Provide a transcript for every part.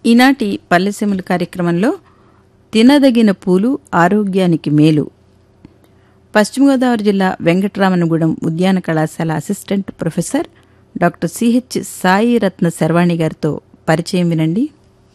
ఈనాటి పల్లెసీమల కార్యక్రమంలో తినదగిన పూలు ఆరోగ్యానికి మేలు పశ్చిమ గోదావరి జిల్లా వెంకటరామనగూడెం ఉద్యాన కళాశాల assistant professor doctor CH Sai Ratna Sharvani గారితో పరిచయం వినండి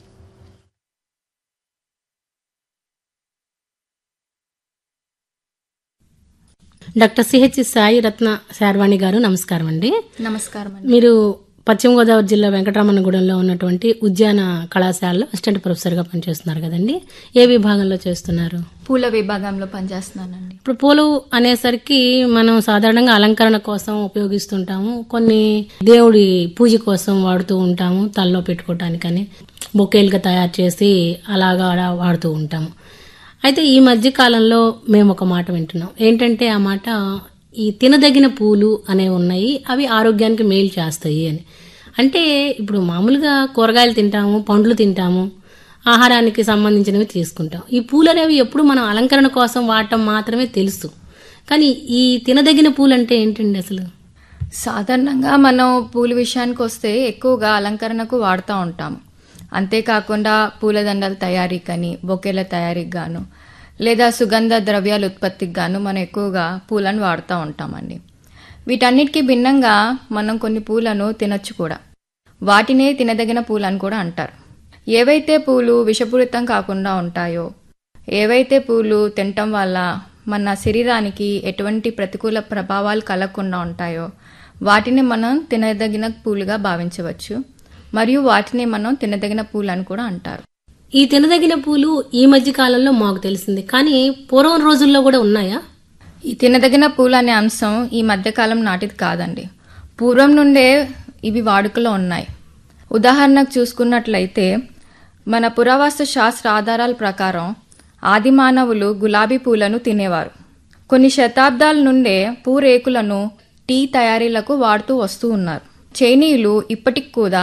డాక్టర్ సిహెచ్ సాయి రత్న శార్వాణి గారు నమస్కారం అండి నమస్కారం అండి మీరు పశ్చిమ గోదావరి జిల్లా వెంకటరామన్నగూడెంలో ఉన్నటువంటి ఉద్యాన కళాశాలలో అసిస్టెంట్ ప్రొఫెసర్గా పనిచేస్తున్నారు కదండి ఏ విభాగంలో చేస్తున్నారు పూల విభాగంలో పనిచేస్తున్నానండి ఇప్పుడు పూలు అనేసరికి మనం సాధారణంగా అలంకరణ కోసం ఉపయోగిస్తుంటాము కొన్ని దేవుడి పూజ కోసం వాడుతూ ఉంటాము తలలో పెట్టుకోవటానికని బొకేలుగా తయారు చేసి అలాగా అలా వాడుతూ ఉంటాము అయితే ఈ మధ్య కాలంలో మేము ఒక మాట వింటున్నాం ఏంటంటే ఆ మాట ఈ తినదగిన పూలు అనేవి ఉన్నాయి అవి ఆరోగ్యానికి మేలు చేస్తాయి అని అంటే ఇప్పుడు మామూలుగా కూరగాయలు తింటాము పండ్లు తింటాము ఆహారానికి సంబంధించినవి తీసుకుంటాం ఈ పూలు అనేవి ఎప్పుడు మనం అలంకరణ కోసం వాడటం మాత్రమే తెలుసు కానీ ఈ తినదగిన పూలు అంటే ఏంటండి అసలు సాధారణంగా మనం పూల విషయానికి వస్తే ఎక్కువగా అలంకరణకు వాడుతూ ఉంటాము అంతేకాకుండా పూలదండల తయారీకని బొకేల తయారీకి గాను లేదా సుగంధ ద్రవ్యాల ఉత్పత్తికి గాను మనం ఎక్కువగా పూలను వాడుతూ ఉంటామండి వీటన్నిటికీ భిన్నంగా మనం కొన్ని పూలను తినొచ్చు కూడా వాటినే తినదగిన పూలని కూడా అంటారు ఏవైతే పూలు విషపూరితం కాకుండా ఉంటాయో ఏవైతే పూలు తినటం వల్ల మన శరీరానికి ఎటువంటి ప్రతికూల ప్రభావాలు కలగకుండా ఉంటాయో వాటిని మనం తినదగిన పూలుగా భావించవచ్చు మరియు వాటిని మనం తినదగిన పూలు అని కూడా అంటారు ఈ తినదగిన పూలు ఈ మధ్య కాలంలో మాకు తెలిసింది కానీ పూర్వం రోజుల్లో కూడా ఉన్నాయా ఈ తినదగిన పూలు అనే అంశం ఈ మధ్యకాలం నాటిది కాదండి పూర్వం నుండే ఇవి వాడుకలో ఉన్నాయి ఉదాహరణకు చూసుకున్నట్లయితే మన పురావస్తు శాస్త్ర ఆధారాల ప్రకారం ఆది మానవులు గులాబీ పూలను తినేవారు కొన్ని శతాబ్దాల నుండే పూరేకులను టీ తయారీలకు వాడుతూ వస్తూ ఉన్నారు చైనీయులు ఇప్పటికి కూడా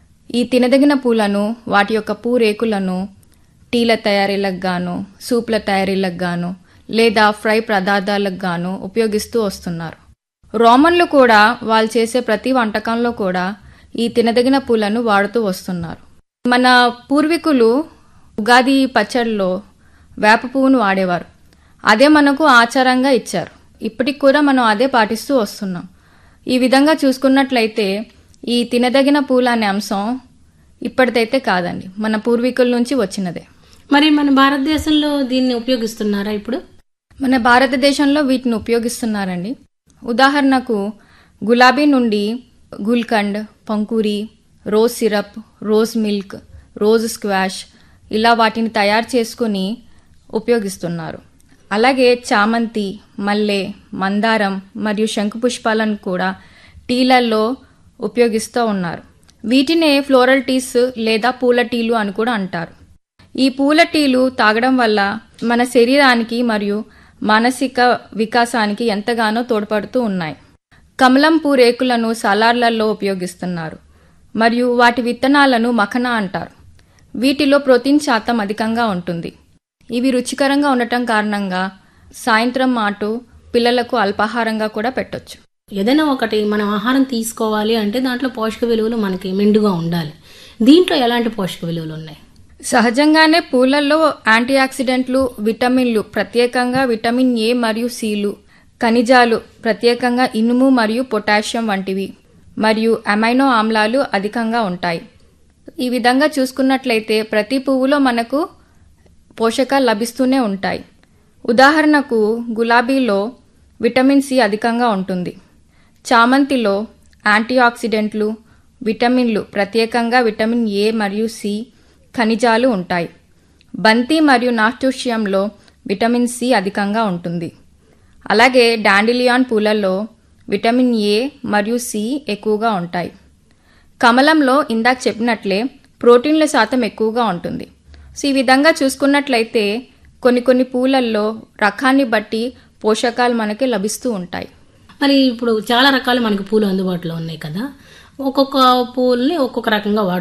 ఈ తినదగిన పూలను వాటి యొక్క పూరేకులను టీల తయారీలకు గాను సూప్ల తయారీలకు గాను లేదా ఫ్రై పదార్థాలకు గాను ఉపయోగిస్తూ వస్తున్నారు రోమన్లు కూడా వాళ్ళు చేసే ప్రతి వంటకంలో కూడా ఈ తినదగిన పూలను వాడుతూ వస్తున్నారు మన పూర్వీకులు ఉగాది పచ్చడిలో వేప పువ్వును వాడేవారు అదే మనకు ఆచారంగా ఇచ్చారు ఇప్పటికి కూడా మనం అదే పాటిస్తూ వస్తున్నాం ఈ విధంగా చూసుకున్నట్లయితే ఈ తినదగిన పూలు అనే అంశం ఇప్పటిదైతే కాదండి మన పూర్వీకుల నుంచి వచ్చినదే మరి మన భారతదేశంలో దీన్ని ఉపయోగిస్తున్నారా ఇప్పుడు మన భారతదేశంలో వీటిని ఉపయోగిస్తున్నారండి ఉదాహరణకు గులాబీ నుండి గుల్కండ్ పంకూరి rose syrup rose milk rose squash ఇలా వాటిని తయారు చేసుకుని ఉపయోగిస్తున్నారు అలాగే చామంతి మల్లె మందారం మరియు శంకు పుష్పాలను కూడా టీలల్లో ఉపయోగిస్తూ ఉన్నారు వీటినే ఫ్లోరల్ టీస్ లేదా పూల టీలు అని కూడా అంటారు ఈ పూల టీలు తాగడం వల్ల మన శరీరానికి మరియు మానసిక వికాసానికి ఎంతగానో తోడ్పడుతూ ఉన్నాయి కమలం పూ రేకులను సలాడ్లలో ఉపయోగిస్తున్నారు మరియు వాటి విత్తనాలను మఖనా అంటారు వీటిలో ప్రోటీన్ శాతం అధికంగా ఉంటుంది ఇవి రుచికరంగా ఉండటం కారణంగా సాయంత్రం మాటు పిల్లలకు అల్పాహారంగా కూడా పెట్టొచ్చు ఏదైనా ఒకటి మనం ఆహారం తీసుకోవాలి అంటే దాంట్లో పోషక విలువలు మనకి మెండుగా ఉండాలి దీంట్లో ఎలాంటి పోషక విలువలు ఉన్నాయి సహజంగానే పూలల్లో యాంటీ ఆక్సిడెంట్లు విటమిన్లు ప్రత్యేకంగా విటమిన్ ఏ మరియు సిలు ఖనిజాలు ప్రత్యేకంగా ఇనుము మరియు పొటాషియం వంటివి మరియు అమైనో ఆమ్లాలు అధికంగా ఉంటాయి ఈ విధంగా చూసుకున్నట్లయితే ప్రతి పువ్వులో మనకు పోషకాలు లభిస్తూనే ఉంటాయి ఉదాహరణకు గులాబీలో విటమిన్ సి అధికంగా ఉంటుంది చామంతిలో యాంటీ ఆక్సిడెంట్లు విటమిన్లు ప్రత్యేకంగా విటమిన్ ఏ మరియు సి ఖనిజాలు ఉంటాయి బంతి మరియు నాస్టూషియంలో విటమిన్ సి అధికంగా ఉంటుంది అలాగే డాండిలియాన్ పూలల్లో విటమిన్ ఏ మరియు సి ఎక్కువగా ఉంటాయి కమలంలో ఇందాక చెప్పినట్లే ప్రోటీన్ల శాతం ఎక్కువగా ఉంటుంది సో ఈ విధంగా చూసుకున్నట్లయితే కొన్ని కొన్ని పూలల్లో రకాన్ని బట్టి పోషకాలు మనకి లభిస్తూ ఉంటాయి మరి ఇప్పుడు చాలా రకాలు మనకి పూలు అందుబాటులో ఉన్నాయి కదా ఒక్కొక్క పూలని ఒక్కొక్క రకంగా వాడుతూ